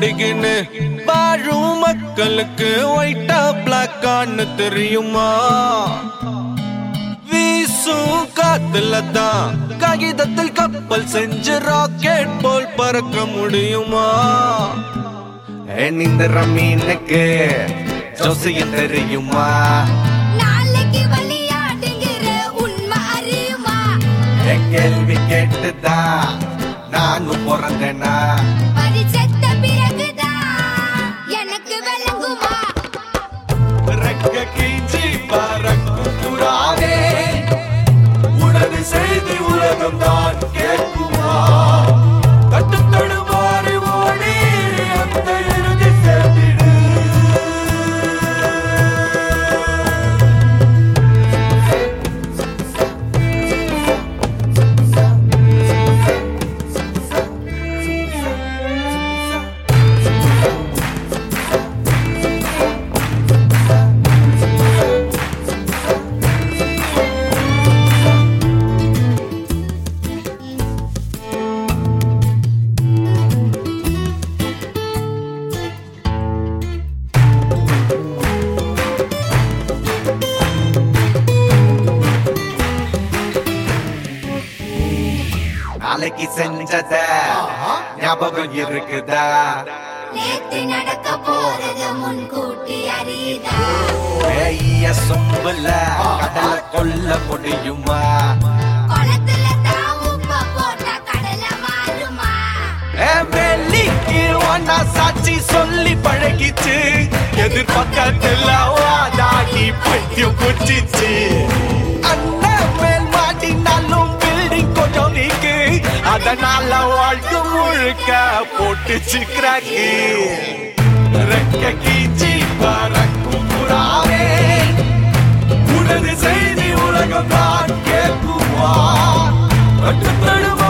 மூடிக்கின்னு வாழும் மக்களுக்கு ஒயிட்டா பிளாக்கான்னு தெரியுமா வீசும் காத்துல தான் காகிதத்தில் கப்பல் செஞ்சு ராக்கெட் போல் பறக்க முடியுமா இந்த மீனுக்கு ஜோசியம் தெரியுமா நாளைக்கு விளையாடுங்கிற உண்மை அறியுமா என் கேள்வி கேட்டுதான் நானும் பிறந்தேனா பரிச்சத்த பிறகுதான் எனக்கு விளங்குமா ரெக்க கீஞ்சி பறக்கும் புறாவே உனது செய்தி உலகம் தான் கேட்குமா தட்டு தடுமாறி ஓடி அந்த இறுதி சேர்ந்திடு நாளைக்கு செஞ்சத ஞாபகம் இருக்குதா நேத்து நடக்க போறது முன்கூட்டி அறியுதா பெரிய சொம்புல கடல கொல்ல முடியுமா குளத்துல தான் உப்ப போட்டா கடலை மாறுமா ஏ, வெள்ளிக்கு ஒன்னா சாட்சி சொல்லி பழகிச்சு எதிர் பக்கத்துல வாதாடி பைத்தியம் குச்சிச்சு அண்ணன் மேல் மாட்டினாலும் பில்டிங் கொஞ்சம் நீக்கு அதனால வாழ்க்கை முழுக்க போட்டுச்சு கிராக்கு ரெக்க கீச்சி பறக்கும் புறாவே உனது செய்தி உலகம் தான் கேட்குமா கட்டுத்தடுமா